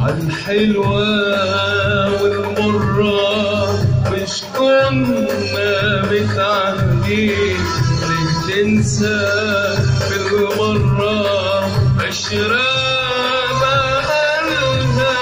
عالحلوة والمرة مش كنا متعهدين انك تنسى بالمرة عشرة بقالنا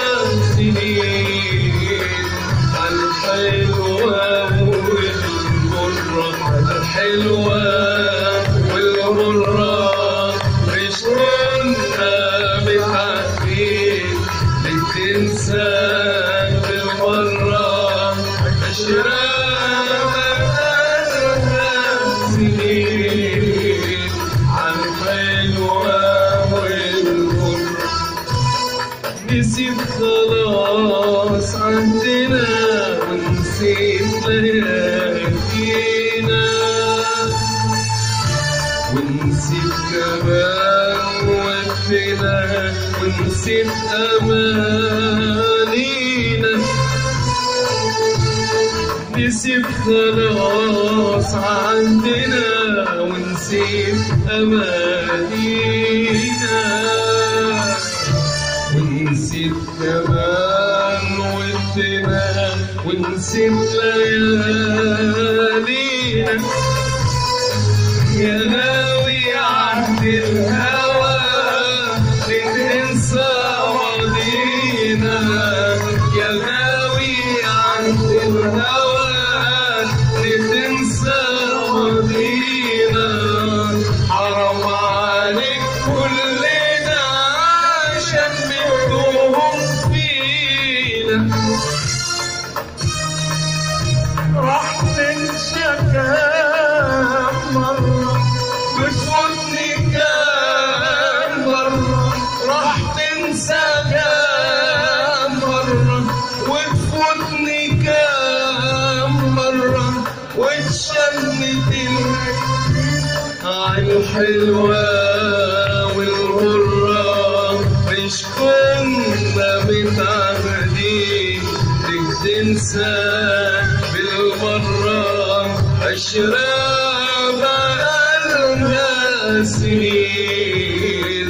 سنين عالحلوة والمرة عالحلوة والمرة مش كنا متعهدين انك تنسى بالمرة عشرة بقالنا سنين عالحلوة والمرة نسيت خلاص عندنا ونسيت ليالينا ونسيت كمان وقتنا ونسيت أمانينا نسيت خلاص عندنا ونسيت أمانينا ونسيت كمان ودنا ونسيت ليالينا يا ناوي عهد الهوى لتنسى ماضينا يا ناوي عهد الهوى لتنسى ماضينا حرام عليك كلنا عشان منهم فينا راح تنسى كام مرة بتفوتني كام مرة راح تنسى كام مرة وتفوتني كام مرة وتشمت الحلوة والغرة مش كنا متعهدين انك تنسى بالمرة أشرار بقالنا سنين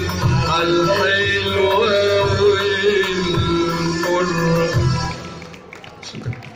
الحلوة والمرة شكرا